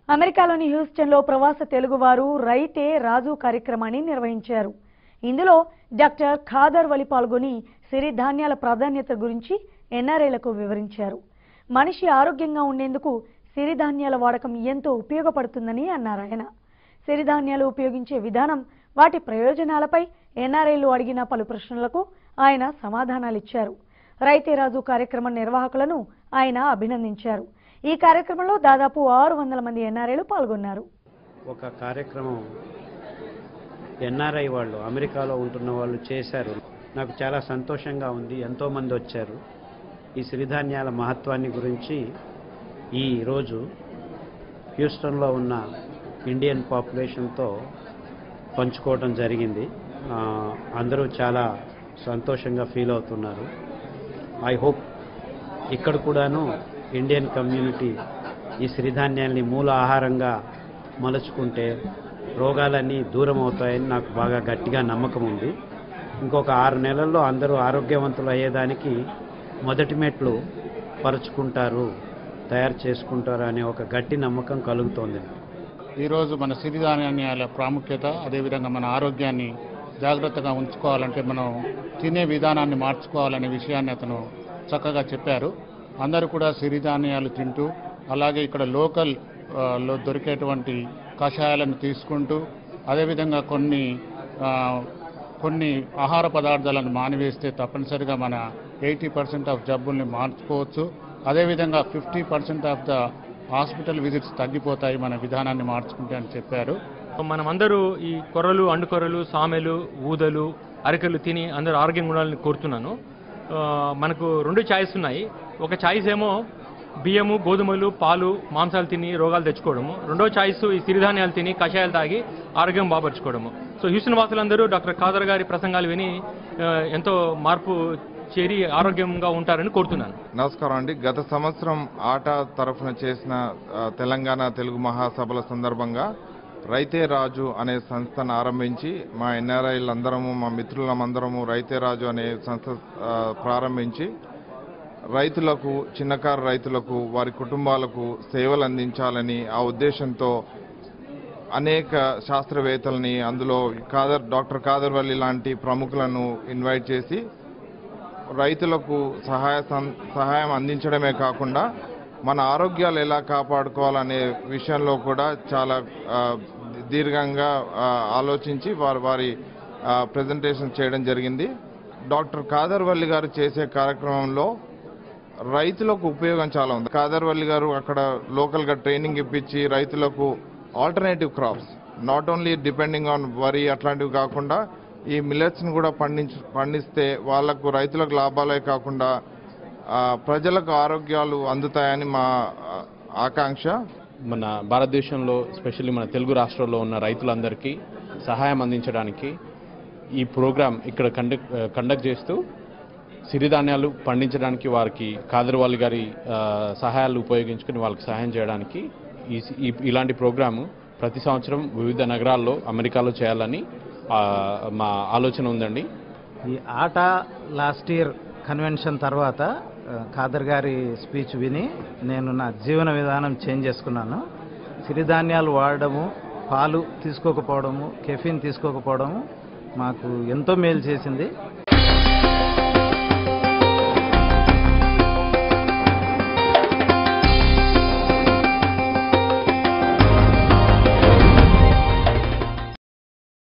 అమెరికాలోని హ్యూస్టన్లో ప్రవాస తెలుగువారు రైతే రాజు కార్యక్రమాన్ని నిర్వహించారు ఇందులో డాక్టర్ ఖాదర్ వలి పాల్గొని సిరిధాన్యాల ప్రాధాన్యత గురించి ఎన్ఆర్ఐలకు వివరించారు మనిషి ఆరోగ్యంగా ఉండేందుకు సిరిధాన్యాల వాడకం ఎంతో ఉపయోగపడుతుందని అన్నారు ఆయన సిరిధాన్యాలు ఉపయోగించే విధానం వాటి ప్రయోజనాలపై ఎన్ఆర్ఐలు అడిగిన పలు ప్రశ్నలకు ఆయన సమాధానాలిచ్చారు రైతే రాజు కార్యక్రమం నిర్వాహకులను ఆయన అభినందించారు ఈ కార్యక్రమంలో దాదాపు ఆరు వందల మంది ఎన్ఆర్ఐలు పాల్గొన్నారు ఒక కార్యక్రమం ఎన్ఆర్ఐ వాళ్ళు అమెరికాలో ఉంటున్న వాళ్ళు చేశారు నాకు చాలా సంతోషంగా ఉంది ఎంతోమంది వచ్చారు ఈ సిరిధాన్యాల మహత్వాన్ని గురించి ఈ రోజు హ్యూస్టన్లో ఉన్న ఇండియన్ పాపులేషన్తో పంచుకోవడం జరిగింది ఆ, అందరూ చాలా సంతోషంగా ఫీల్ అవుతున్నారు ఐ హోప్ ఇక్కడ కూడాను ఇండియన్ కమ్యూనిటీ ఈ సిరిధాన్యాల్ని మూల ఆహారంగా మలుచుకుంటే రోగాలన్నీ దూరం అవుతాయని నాకు బాగా గట్టిగా నమ్మకం ఉంది ఇంకొక ఆరు నెలల్లో అందరూ ఆరోగ్యవంతులు అయ్యేదానికి మొదటి మెట్లు పరుచుకుంటారు తయారు చేసుకుంటారు అనే ఒక గట్టి నమ్మకం కలుగుతోంది ఈరోజు మన సిరిధాన్యాల ప్రాముఖ్యత అదేవిధంగా మన ఆరోగ్యాన్ని జాగ్రత్తగా ఉంచుకోవాలంటే మనం తినే విధానాన్ని మార్చుకోవాలనే విషయాన్ని అతను చక్కగా చెప్పారు అందరూ కూడా సిరిధాన్యాలు తింటూ అలాగే ఇక్కడ లోకల్ ఆ, లో దొరికేటువంటి కషాయాలను తీసుకుంటూ అదేవిధంగా కొన్ని ఆ, కొన్ని ఆహార పదార్థాలను మానివేస్తే తప్పనిసరిగా మన ఎయిటీ పర్సెంట్ ఆఫ్ జబ్బుల్ని మార్చుకోవచ్చు అదేవిధంగా fifty percent of the hospital visits తగ్గిపోతాయి మన విధానాన్ని మార్చుకుంటే అని చెప్పారు మనమందరూ ఈ కొర్రలు అండుకొర్రలు సామెలు ఊదలు అరికెలు తిని అందరూ ఆరోగ్యంగా ఉండాలని కోరుతున్నాను ఆ, మనకు రెండు ఛాయిస్ ఉన్నాయి ఒక ఛాయిస్ ఏమో బియ్యము గోధుమలు పాలు మాంసాలు తిని రోగాలు తెచ్చుకోవడము రెండో ఛాయిస్ ఈ సిరిధాన్యాలు తిని కషాయాలు తాగి ఆరోగ్యం బాపరచుకోవడము సో హ్యూస్టన్ వాసులందరూ డాక్టర్ ఖాదర్ గారి ప్రసంగాలు విని ఆ, ఎంతో మార్పు చేరి ఆరోగ్యంగా ఉంటారని కోరుతున్నాను నమస్కారం అండి గత సంవత్సరం ఆట తరఫున చేసిన ఆ, తెలంగాణ తెలుగు మహాసభల సందర్భంగా రైతే రాజు అనే సంస్థను ఆరంభించి మా ఎన్ఆర్ఐలందరము మా మిత్రులమందరము రైతే రాజు అనే సంస్థ ఆ, ప్రారంభించి రైతులకు చిన్నకారు రైతులకు వారి కుటుంబాలకు సేవలు అందించాలని ఆ ఉద్దేశంతో అనేక శాస్త్రవేత్తల్ని అందులో కాదర్ డాక్టర్ కాదర్వల్లి లాంటి ప్రముఖులను ఇన్వైట్ చేసి రైతులకు సహాయ సం- సహాయం అందించడమే కాకుండా మన ఆరోగ్యాలు ఎలా కాపాడుకోవాలనే విషయంలో కూడా చాలా ఆ, దీర్ఘంగా ఆ, ఆలోచించి వారి వారి ప్రజెంటేషన్ చేయడం జరిగింది డాక్టర్ కాదర్వల్లి గారు చేసే కార్యక్రమంలో రైతులకు ఉపయోగం చాలా ఉంది కాదర్వల్లి గారు అక్కడ లోకల్గా ట్రైనింగ్ ఇప్పించి రైతులకు alternative crops not only depending on వరి అట్లాంటివి కాకుండా ఈ మిల్లెట్స్ని కూడా పండించ పండిస్తే వాళ్లకు రైతులకు లాభాలే కాకుండా ఆ, ప్రజలకు ఆరోగ్యాలు అందుతాయని మా ఆ, ఆకాంక్ష మన భారతదేశంలో స్పెషల్లీ మన తెలుగు రాష్ట్రాల్లో ఉన్న రైతులందరికీ సహాయం అందించడానికి ఈ ప్రోగ్రాం ఇక్కడ కండక్ట్ కండక్ట్ చేస్తూ సిరిధాన్యాలు పండించడానికి వారికి కాదర్వాలి గారి ఆ, సహాయాలు ఉపయోగించుకుని వాళ్ళకి సహాయం చేయడానికి ఈ ఈ- ఇలాంటి ప్రోగ్రాము ప్రతి సంవత్సరం వివిధ నగరాల్లో అమెరికాలో చేయాలని ఆ, మా ఆలోచన ఉందండి ఈ ఆట లాస్ట్ ఇయర్ కన్వెన్షన్ తర్వాత ఆ, ఖాదర్ గారి స్పీచ్ విని నేను నా జీవన విధానం చేంజ్ చేసుకున్నాను సిరిధాన్యాలు వాడడము పాలు తీసుకోకపోవడము కెఫిన్ తీసుకోకపోవడము మాకు ఎంతో మేలు చేసింది